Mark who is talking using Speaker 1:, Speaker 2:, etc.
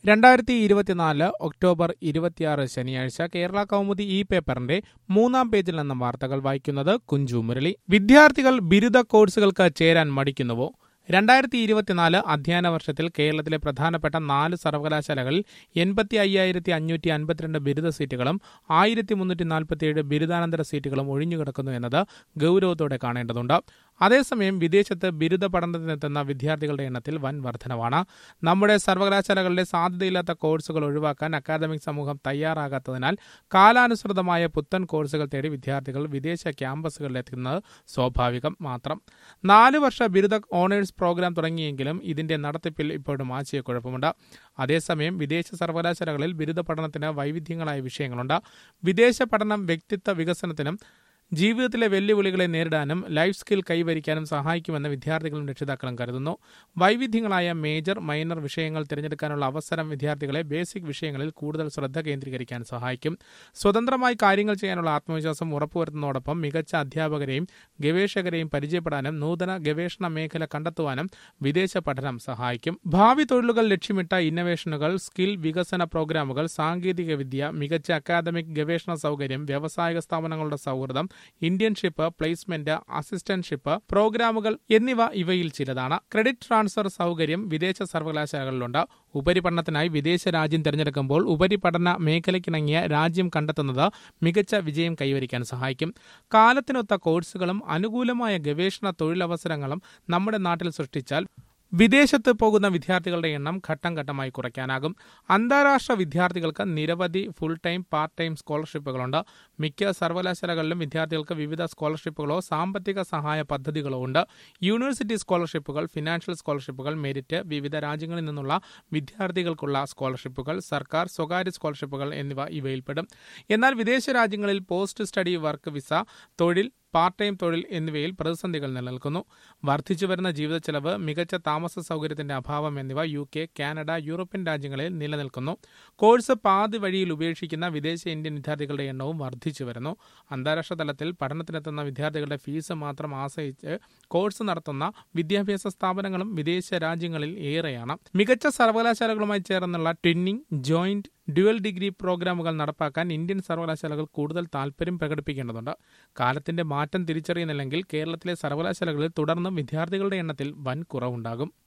Speaker 1: രണ്ടായിരത്തി ഇരുപത്തിനാല് ഒക്ടോബർ ഇരുപത്തിയാറ് ശനിയാഴ്ച കേരള കൗമുദി ഇ പേപ്പറിന്റെ മൂന്നാം പേജിൽ നിന്നും വാർത്തകൾ വായിക്കുന്നത് കുഞ്ചു മുരളി വിദ്യാർത്ഥികൾ ബിരുദ കോഴ്സുകൾക്ക് ചേരാൻ മടിക്കുന്നുവോ രണ്ടായിരത്തി ഇരുപത്തിനാല് അധ്യയന വർഷത്തിൽ കേരളത്തിലെ പ്രധാനപ്പെട്ട നാല് സർവകലാശാലകളിൽ എൺപത്തി അയ്യായിരത്തി അഞ്ഞൂറ്റി അൻപത്തിരണ്ട് ബിരുദ സീറ്റുകളും ആയിരത്തി മുന്നൂറ്റി നാൽപ്പത്തിയേഴ് ബിരുദാനന്തര സീറ്റുകളും ഒഴിഞ്ഞുകിടക്കുന്നു എന്നത് ഗൗരവത്തോടെ കാണേണ്ടതുണ്ട് അതേസമയം വിദേശത്ത് ബിരുദ പഠനത്തിനെത്തുന്ന വിദ്യാർത്ഥികളുടെ എണ്ണത്തിൽ വൻ വർധനവാണ് നമ്മുടെ സർവകലാശാലകളിലെ സാധ്യതയില്ലാത്ത കോഴ്സുകൾ ഒഴിവാക്കാൻ അക്കാദമിക് സമൂഹം തയ്യാറാകാത്തതിനാൽ കാലാനുസൃതമായ പുത്തൻ കോഴ്സുകൾ തേടി വിദ്യാർത്ഥികൾ വിദേശ ക്യാമ്പസുകളിലെത്തുന്നത് സ്വാഭാവികം മാത്രം നാല് വർഷ ബിരുദ ഓണേഴ്സ് പ്രോഗ്രാം തുടങ്ങിയെങ്കിലും ഇതിന്റെ നടത്തിപ്പിൽ ഇപ്പോഴും ആശയക്കുഴപ്പമുണ്ട് അതേസമയം വിദേശ സർവകലാശാലകളിൽ ബിരുദ പഠനത്തിന് വൈവിധ്യങ്ങളായ വിഷയങ്ങളുണ്ട് വിദേശ പഠനം വ്യക്തിത്വ വികസനത്തിനും ജീവിതത്തിലെ വെല്ലുവിളികളെ നേരിടാനും ലൈഫ് സ്കിൽ കൈവരിക്കാനും സഹായിക്കുമെന്ന് വിദ്യാർത്ഥികളും രക്ഷിതാക്കളും കരുതുന്നു വൈവിധ്യങ്ങളായ മേജർ മൈനർ വിഷയങ്ങൾ തിരഞ്ഞെടുക്കാനുള്ള അവസരം വിദ്യാർത്ഥികളെ ബേസിക് വിഷയങ്ങളിൽ കൂടുതൽ ശ്രദ്ധ കേന്ദ്രീകരിക്കാൻ സഹായിക്കും സ്വതന്ത്രമായി കാര്യങ്ങൾ ചെയ്യാനുള്ള ആത്മവിശ്വാസം ഉറപ്പുവരുത്തുന്നതോടൊപ്പം മികച്ച അധ്യാപകരെയും ഗവേഷകരെയും പരിചയപ്പെടാനും നൂതന ഗവേഷണ മേഖല കണ്ടെത്തുവാനും വിദേശ പഠനം സഹായിക്കും ഭാവി തൊഴിലുകൾ ലക്ഷ്യമിട്ട ഇന്നവേഷനുകൾ സ്കിൽ വികസന പ്രോഗ്രാമുകൾ സാങ്കേതികവിദ്യ മികച്ച അക്കാദമിക് ഗവേഷണ സൗകര്യം വ്യാവസായിക സ്ഥാപനങ്ങളുടെ സൗഹൃദം ഇന്ത്യൻഷിപ്പ് പ്ലേസ്മെന്റ് അസിസ്റ്റന്റ്ഷിപ്പ് പ്രോഗ്രാമുകൾ എന്നിവ ഇവയിൽ ചിലതാണ് ക്രെഡിറ്റ് ട്രാൻസ്ഫർ സൗകര്യം വിദേശ സർവകലാശാലകളിലുണ്ട് ഉപരിപഠനത്തിനായി വിദേശ രാജ്യം തിരഞ്ഞെടുക്കുമ്പോൾ ഉപരിപഠന മേഖലയ്ക്കിണങ്ങിയ രാജ്യം കണ്ടെത്തുന്നത് മികച്ച വിജയം കൈവരിക്കാൻ സഹായിക്കും കാലത്തിനൊത്ത കോഴ്സുകളും അനുകൂലമായ ഗവേഷണ തൊഴിലവസരങ്ങളും നമ്മുടെ നാട്ടിൽ സൃഷ്ടിച്ചാൽ വിദേശത്ത് പോകുന്ന വിദ്യാർത്ഥികളുടെ എണ്ണം ഘട്ടം ഘട്ടമായി കുറയ്ക്കാനാകും അന്താരാഷ്ട്ര വിദ്യാർത്ഥികൾക്ക് നിരവധി ഫുൾ ടൈം പാർട്ട് ടൈം സ്കോളർഷിപ്പുകളുണ്ട് മിക്ക സർവകലാശാലകളിലും വിദ്യാർത്ഥികൾക്ക് വിവിധ സ്കോളർഷിപ്പുകളോ സാമ്പത്തിക സഹായ പദ്ധതികളോ ഉണ്ട് യൂണിവേഴ്സിറ്റി സ്കോളർഷിപ്പുകൾ ഫിനാൻഷ്യൽ സ്കോളർഷിപ്പുകൾ മെരിറ്റ് വിവിധ രാജ്യങ്ങളിൽ നിന്നുള്ള വിദ്യാർത്ഥികൾക്കുള്ള സ്കോളർഷിപ്പുകൾ സർക്കാർ സ്വകാര്യ സ്കോളർഷിപ്പുകൾ എന്നിവ ഇവയിൽപ്പെടും എന്നാൽ വിദേശ രാജ്യങ്ങളിൽ പോസ്റ്റ് സ്റ്റഡി വർക്ക് വിസ തൊഴിൽ പാർട്ട് ടൈം തൊഴിൽ എന്നിവയിൽ പ്രതിസന്ധികൾ നിലനിൽക്കുന്നു വർദ്ധിച്ചു വരുന്ന ജീവിത ചെലവ് മികച്ച താമസ സൗകര്യത്തിന്റെ അഭാവം എന്നിവ യു കെ കാനഡ യൂറോപ്യൻ രാജ്യങ്ങളിൽ നിലനിൽക്കുന്നു കോഴ്സ് പാതി വഴിയിൽ ഉപേക്ഷിക്കുന്ന വിദേശ ഇന്ത്യൻ വിദ്യാർത്ഥികളുടെ എണ്ണവും വർദ്ധിച്ചു വരുന്നു അന്താരാഷ്ട്ര തലത്തിൽ പഠനത്തിനെത്തുന്ന വിദ്യാർത്ഥികളുടെ ഫീസ് മാത്രം ആശ്രയിച്ച് കോഴ്സ് നടത്തുന്ന വിദ്യാഭ്യാസ സ്ഥാപനങ്ങളും വിദേശ രാജ്യങ്ങളിൽ ഏറെയാണ് മികച്ച സർവകലാശാലകളുമായി ചേർന്നുള്ള ട്വിന്നിംഗ് ജോയിന്റ് ഡ്യുവൽ ഡിഗ്രി പ്രോഗ്രാമുകൾ നടപ്പാക്കാൻ ഇന്ത്യൻ സർവകലാശാലകൾ കൂടുതൽ താൽപര്യം പ്രകടിപ്പിക്കേണ്ടതുണ്ട് കാലത്തിന്റെ മാറ്റം തിരിച്ചറിയുന്നില്ലെങ്കിൽ കേരളത്തിലെ സർവകലാശാലകളിൽ തുടർന്നും വിദ്യാർത്ഥികളുടെ എണ്ണത്തിൽ വൻ കുറവുണ്ടാകും